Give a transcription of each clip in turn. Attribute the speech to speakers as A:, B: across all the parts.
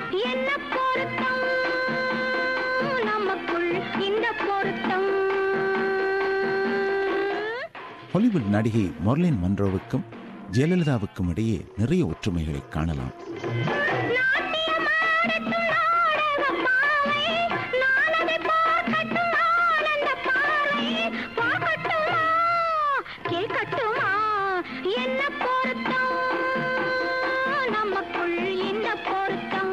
A: என்ன பொருத்தம் நமக்குள் இந்த பொருத்தம்
B: ஹாலிவுட் நடிகை மொர்லின் மன்ரோவுக்கும் ஜெயலலிதாவுக்கும் இடையே நிறைய ஒற்றுமைகளை காணலாம்
A: கேட்கட்டுமா என்ன பொருத்தம் நமக்குள் இந்த பொருத்தம்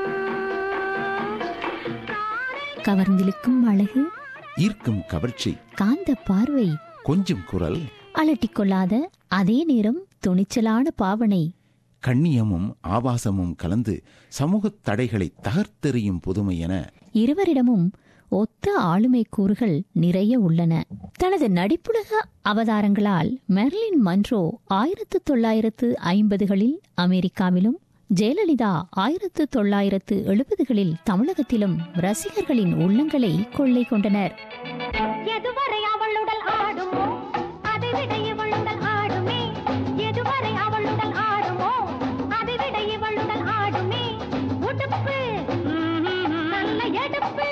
C: கவர்ந்திழுக்கும் அழகு
B: ஈர்க்கும் கவர்ச்சி
C: காந்த பார்வை
B: கொஞ்சம் குரல்
C: அலட்டிக்கொள்ளாத அதே நேரம் துணிச்சலான பாவனை
B: கண்ணியமும் ஆபாசமும் கலந்து சமூகத் தடைகளை தகர்த்தெறியும் புதுமை என
C: இருவரிடமும் ஒத்த ஆளுமை கூறுகள் நிறைய உள்ளன தனது நடிப்புலக அவதாரங்களால் மெர்லின் மன்ரோ ஆயிரத்து தொள்ளாயிரத்து ஐம்பதுகளில் அமெரிக்காவிலும் ஜெயலலிதா ஆயிரத்து தொள்ளாயிரத்து எழுபதுகளில் தமிழகத்திலும் ரசிகர்களின் உள்ளங்களை கொள்ளை கொண்டனர்
A: எதுவரை அவளுடல் ஆடுமோ அதை விட இவளுடல் ஆடுமே எதுவரை அவளுடல் ஆடுமோ அதை விட இவளுடல் ஆடுமே உடுப்பு நல்ல எடுப்பு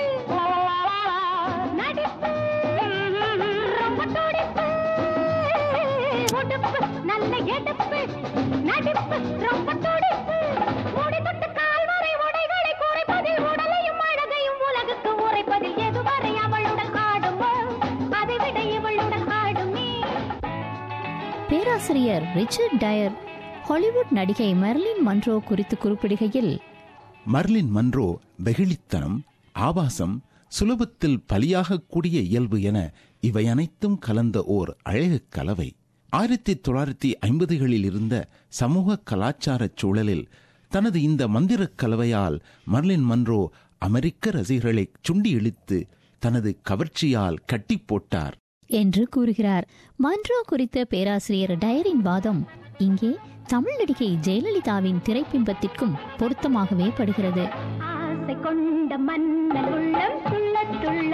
A: நடிப்பு ரொம்ப துடிப்பு உடுப்பு நல்ல எடுப்பு நடிப்பு ரொம்ப துடிப்பு முடி தொட்டு கால் வரை உடைகளை குறைப்பதில் உடலையும் அழகையும் உலகுக்கு உரைப்பதில் எதுவரை அவளுடன் ஆடுமோ அதை விட இவளுடன் ஆடுமே
C: பேராசிரியர் ரிச்சர்ட் டயர் ஹாலிவுட் நடிகை மெர்லின் மன்ரோ குறித்து குறிப்பிடுகையில்
B: மர்லின் மன்ரோ வெகுளித்தனம் ஆபாசம் சுலபத்தில் பலியாகக்கூடிய இயல்பு என இவை அனைத்தும் கலந்த ஓர் அழகு கலவை ஆயிரத்தி தொள்ளாயிரத்தி ஐம்பதுகளில் இருந்த சமூக கலாச்சார சூழலில் தனது இந்த மந்திரக் கலவையால் மர்லின் மன்ரோ அமெரிக்க ரசிகர்களை சுண்டி இழுத்து தனது கவர்ச்சியால் கட்டி போட்டார்
C: என்று கூறுகிறார் மன்றோ குறித்த பேராசிரியர் டயரின் வாதம் இங்கே தமிழ் நடிகை ஜெயலலிதாவின் திரைப்பிம்பத்திற்கும் பொருத்தமாகவே படுகிறது
A: ஆசை கொண்ட மன்னன் உள்ளம் துள்ள துள்ள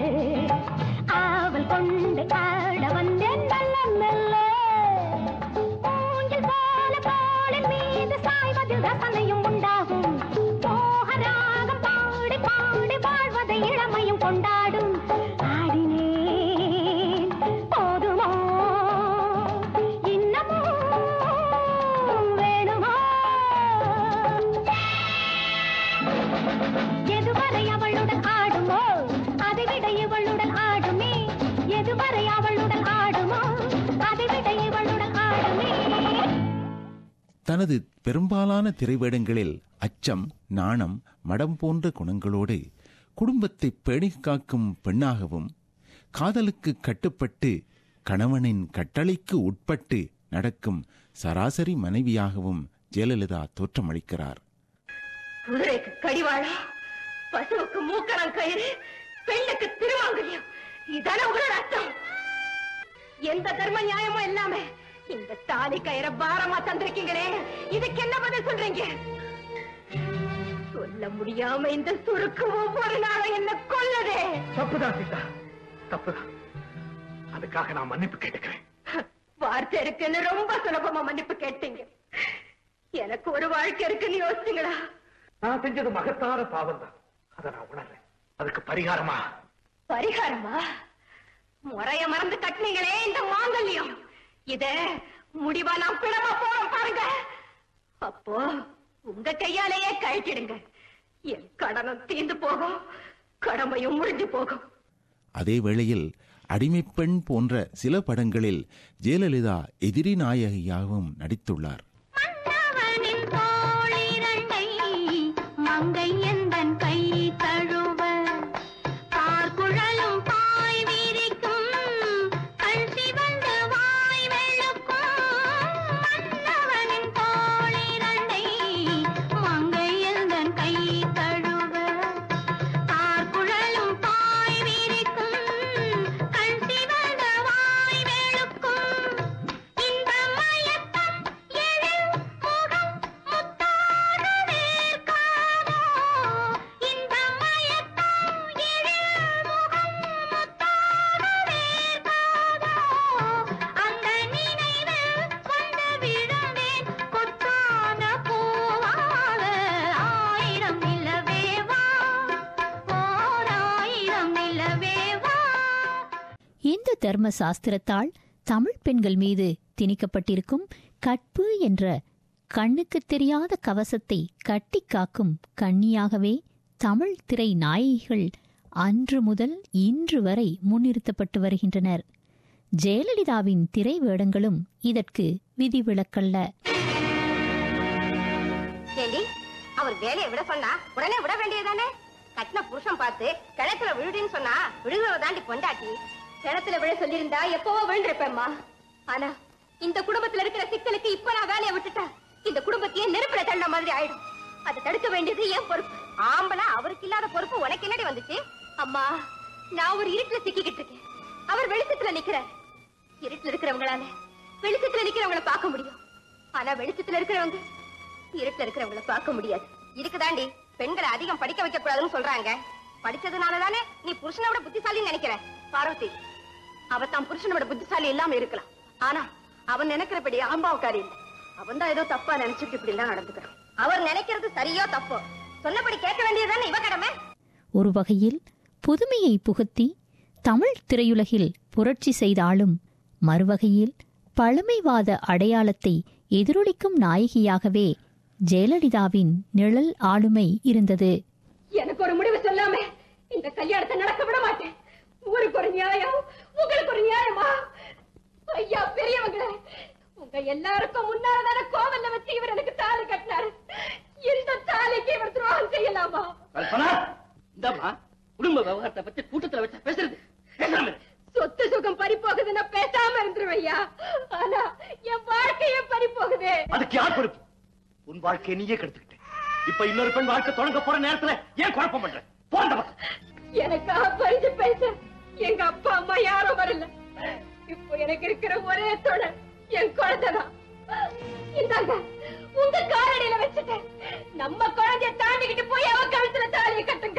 A: ஆவல் கொண்டு ஆட வந்தேன் மெல்ல மெல்ல ஊஞ்சல் போல போலின் மீது சாய்வதில் ரசனையும் உண்டாகும் மோகராகம் பாடி பாடி வாழ்வதை இளமையும் கொண்டாடும் ஆடினேன் போதுமோ இன்னமும் வேணுமோ எதுவரை அவளுடன் ஆடுமோ அதை விட இவளுடன் ஆடுமே எதுவரை அவளுடன் ஆடுமோ அதை விட இவளுடன் ஆடுமே
B: தனது பெரும்பாலான திரைவேடங்களில் அச்சம் நாணம் மடம் போன்ற குணங்களோடு குடும்பத்தை பேணிக் காக்கும் பெண்ணாகவும் காதலுக்கு கட்டுப்பட்டு கணவனின் கட்டளைக்கு உட்பட்டு நடக்கும் சராசரி மனைவியாகவும் ஜெயலலிதா தோற்றமளிக்கிறார்
A: குதிரைக்கு கடிவாளம் பசுவுக்கு மூக்கரம் கயிறு பெண்ணுக்கு திருமாங்கல்யம் இதான உங்களோட அர்த்தம் எந்த தர்ம நியாயமும் இல்லாம இந்த தாலி கயிற பாரமா தந்திருக்கீங்களே இதுக்கு என்ன பதில் சொல்றீங்க சொல்ல முடியாம இந்த சுருக்கு ஒவ்வொரு நாளும் என்ன கொல்லதே
D: தப்புதான் சீதா தப்புதான் அதுக்காக நான் மன்னிப்பு கேட்டுக்கிறேன்
A: வார்த்தை இருக்குன்னு ரொம்ப சுலபமா மன்னிப்பு கேட்டீங்க எனக்கு ஒரு வாழ்க்கை இருக்குன்னு யோசிச்சீங்களா
D: நான் செஞ்சது மகத்தான பாவம் தான் அதை நான் உணர்றேன் அதுக்கு பரிகாரமா
A: பரிகாரமா முறைய மறந்து கட்டினீங்களே இந்த மாங்கல்யம் இத முடிவா நான் பிணமா போறோம் பாருங்க அப்போ உங்க கையாலேயே கழிச்சிடுங்க என் கடனும் தீந்து போகும் கடமையும் முடிஞ்சு போகும்
B: அதே வேளையில் அடிமைப்பெண் போன்ற சில படங்களில் ஜெயலலிதா எதிரி நாயகியாகவும் நடித்துள்ளார்
A: மன்னவனின் தோளிரண்டை மங்கை எந்தன் கை தழுவ பார்க்குழலும் பாய் விரிக்கும் கண் சிவந்த வாய் வெளுக்கும் மன்னவனின் தோளிரண்டை மங்கை எந்தன் கை தழுவ பார்க்குழலும் பாய் விரிக்கும் கண் சிவந்த வாய் வெளுக்கும் இந்த மயக்கம் எழ
C: தர்ம சாஸ்திரத்தால் தமிழ் பெண்கள் மீது திணிக்கப்பட்டிருக்கும் கற்பு என்ற கண்ணுக்குத் தெரியாத கவசத்தை கட்டிக் காக்கும் கண்ணியாகவே தமிழ் திரை நாயகிகள் அன்று முதல் இன்று வரை முன்னிறுத்தப்பட்டு வருகின்றனர் ஜெயலலிதாவின் திரை வேடங்களும் இதற்கு விதிவிலக்கல்ல
A: ஏண்டி அவர் வேலையை விட சொன்னா உடனே விட வேண்டியதானே கட்டின புருஷன் பார்த்து கிணத்துல விழுடின்னு சொன்னா விழுகிறவ தாண்டி பொண்டாட்டி கிணத்துல விழ சொல்லியிருந்தா எப்பவோ விழுந்திருப்பேம்மா ஆனா இந்த குடும்பத்துல இருக்கிற சிக்கலுக்கு இப்ப நான் வேலையை விட்டுட்டேன் இந்த குடும்பத்தையே நெருப்புல தள்ள மாதிரி ஆயிடும் அதை தடுக்க வேண்டியது என் பொறுப்பு ஆம்பளை அவருக்கு இல்லாத பொறுப்பு உனக்கு என்னடி வந்துச்சு அம்மா நான் ஒரு இருட்டுல சிக்கிக்கிட்டு இருக்கேன் அவர் வெளிச்சத்துல நிக்கிறார் இருட்டுல இருக்கிறவங்களால வெளிச்சத்துல நிக்கிறவங்கள பார்க்க முடியும் ஆனா வெளிச்சத்துல இருக்கிறவங்க இருட்டுல இருக்கிறவங்கள பார்க்க முடியாது இருக்குதாண்டி பெண்களை அதிகம் படிக்க வைக்க கூடாதுன்னு சொல்றாங்க படிச்சதுனால தானே நீ புருஷனை விட புத்திசாலின்னு நினைக்கிற பார்வதி அவ தான் புருஷனை விட புத்திசாலி இல்லாம இருக்கலாம் ஆனா அவன் நினைக்கிறபடி ஆம்பாவுக்காரி இல்ல அவன் தான் ஏதோ தப்பா நினைச்சிட்டு இப்படி எல்லாம் நடந்துக்கிறான் அவர் நினைக்கிறது சரியோ தப்போ சொன்னபடி கேட்க வேண்டியதுதானே இவ கடமை
C: ஒரு வகையில் புதுமையை புகுத்தி தமிழ் திரையுலகில் புரட்சி செய்தாலும் மறுவகையில் பழமைவாத அடையாளத்தை எதிரொலிக்கும் நாயகியாகவே ஜெயலலிதாவின் நிழல் ஆளுமை இருந்தது
A: எனக்கு ஒரு முடிவு சொல்லாம இந்த கல்யாணத்தை நடக்க விட மாட்டேன் ஊருக்கு ஒரு நியாயம் உங்களுக்கு ஒரு நியாயமா ஐயா பெரியவங்களே உங்க எல்லாருக்கும் முன்னாலதான கோவல்ல வச்சு இவர் எனக்கு தாலி கட்டினாரு இந்த தாலிக்கு இவர் துரோகம் செய்யலாமா
D: கல்பனா இந்தாம்மா குடும்ப விவகாரத்தை பத்தி கூட்டத்துல வச்சா பேசுறது பேசாம இரு.
A: சொத்து சுகம் பறி போகுதுன்னா பேசாம இருந்துருவேன் ஐயா ஆனா என் வாழ்க்கையே பறி போகுதே
D: அதுக்கு யார் பொறுப்பு உன் வாழ்க்கையை நீயே கெடுத்துக்கிட்ட இப்ப இன்னொரு பெண் வாழ்க்கை தொடங்க போற நேரத்துல ஏன் குழப்பம் பண்ற போந்த பக்கம்
A: எனக்காக பறிஞ்சு பேச எங்க அப்பா அம்மா யாரும் வரல இப்போ எனக்கு இருக்கிற ஒரே தொடர் என் குழந்தைதான் இந்தாங்க உங்க காலடியில வச்சுட்டேன் நம்ம குழந்தைய தாண்டிக்கிட்டு போய் அவ கழுத்துல தாலியை கட்டுங்க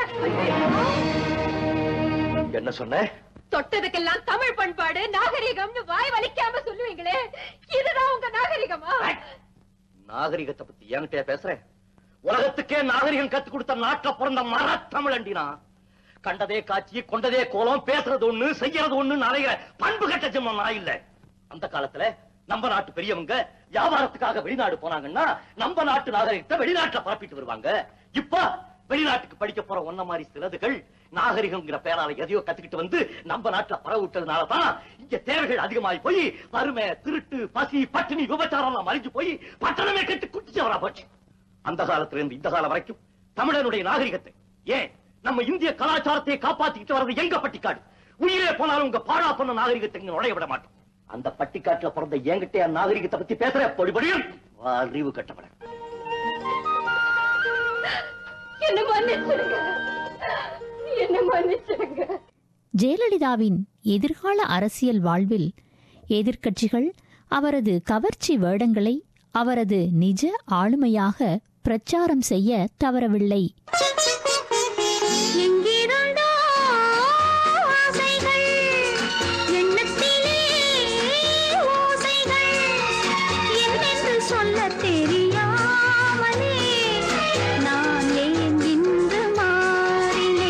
D: என்ன சொன்ன
A: தொட்டதுக்கெல்லாம் தமிழ் பண்பாடு நாகரிகம்னு வாய் வலிக்காம சொல்லுவீங்களே இதுதான் உங்க நாகரிகமா
D: நாகரிகத்தை பத்தி என்கிட்ட பேசுறேன் உலகத்துக்கே நாகரிகம் கத்து கொடுத்த நாட்டுல பிறந்த மர தமிழண்டினா கண்டதே காட்சி கொண்டதே கோலம் பேசுறது ஒண்ணு செய்யறது ஒண்ணு அலைகிற பண்பு கட்ட ஜென்மம் நான் இல்ல அந்த காலத்துல நம்ம நாட்டு பெரியவங்க வியாபாரத்துக்காக வெளிநாடு போனாங்கன்னா நம்ம நாட்டு நாகரிகத்தை வெளிநாட்டுல பரப்பிட்டு வருவாங்க இப்ப வெளிநாட்டுக்கு படிக்க போற ஒன்ன மாதிரி சிலதுகள் நாகரிகம்ங்கிற பேரால எதையோ கத்துக்கிட்டு வந்து நம்ம நாட்டுல பரவ விட்டதுனாலதான் இங்க தேவைகள் அதிகமாகி போய் வறுமை திருட்டு பசி பட்டினி விபச்சாரம் எல்லாம் மறைஞ்சு போய் பட்டணமே கெட்டு குட்டிச்சவரா போச்சு அந்த காலத்துல இருந்து இந்த காலம் வரைக்கும் தமிழனுடைய நாகரிகத்தை ஏன் நம்ம இந்திய கலாச்சாரத்தை காப்பாத்திக்கிட்டு வர்றது எங்க பட்டிக்காடு உயிரே போனாலும் உங்க பாழா பண்ண நாகரிகத்தை இங்க நுழைய விட மாட்டோம் அந்த பட்டிக்காட்டுல பிறந்த என்கிட்ட நாகரிகத்தை பத்தி பேசுற பொடிபடியும் அறிவு கட்டப்பட
A: என்ன மன்னிச்சிடுங்க என்ன மன்னிச்சிடுங்க
C: ஜெயலலிதாவின் எதிர்கால அரசியல் வாழ்வில் எதிர்க்கட்சிகள் அவரது கவர்ச்சி வேடங்களை அவரது நிஜ ஆளுமையாக பிரச்சாரம் செய்ய தவறவில்லை
E: எங்கிருந்தோ ஆசைகள் எண்ணத்திலே ஓசைகள் என்னென்று சொல்லத் தெரியாமலே நான் ஏன் இன்று மாறினேன்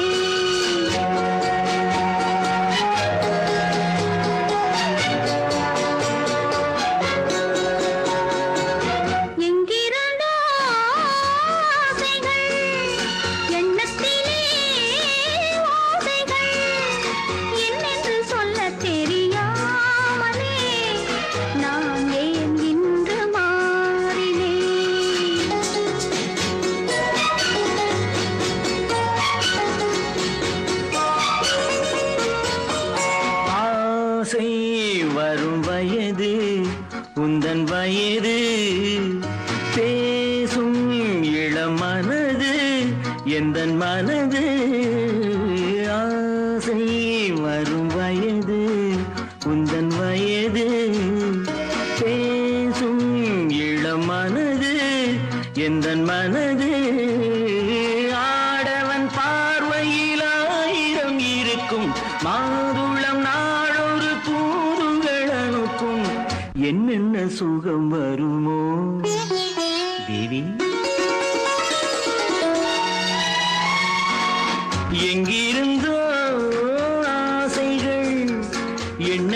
E: எங்கிருந்தோ ஆசைகள் எண்ணத்திலே ஓசைகள் என்னென்று சொல்லத் தெரியாமலே நான் ஏன் இன்று மாறினேன்
F: ஆசை வரும் வயது உந்தன் வயது பேசும் இளம் மனது எந்தன் மனது ஆசை வரும் வயது உந்தன் வயது பேசும் இளம் மனது எந்தன் மனது ஆடவன் பார்வையில் ஆயிரம் இருக்கும் மாதுளம் நாளொரு தூதுகள் அனுப்பும் என்னென்ன சுகம் வருமோ தேவி எங்கிருந்தோ ஆசைகள் என்ன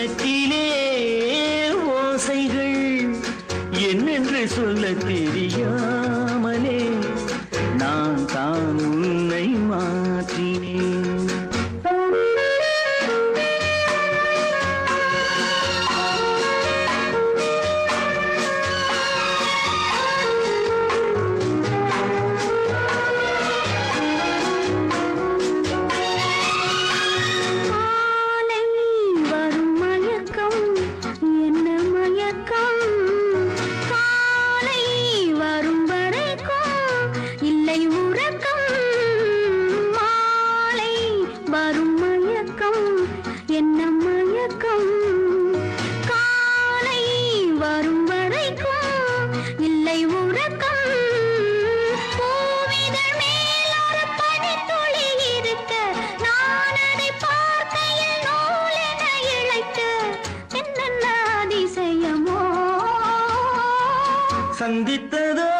F: சந்தித்ததோ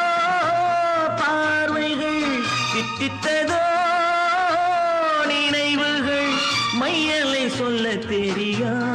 F: பார்வைகள் தித்தித்ததோ நினைவுகள் மையலை சொல்ல தெரியா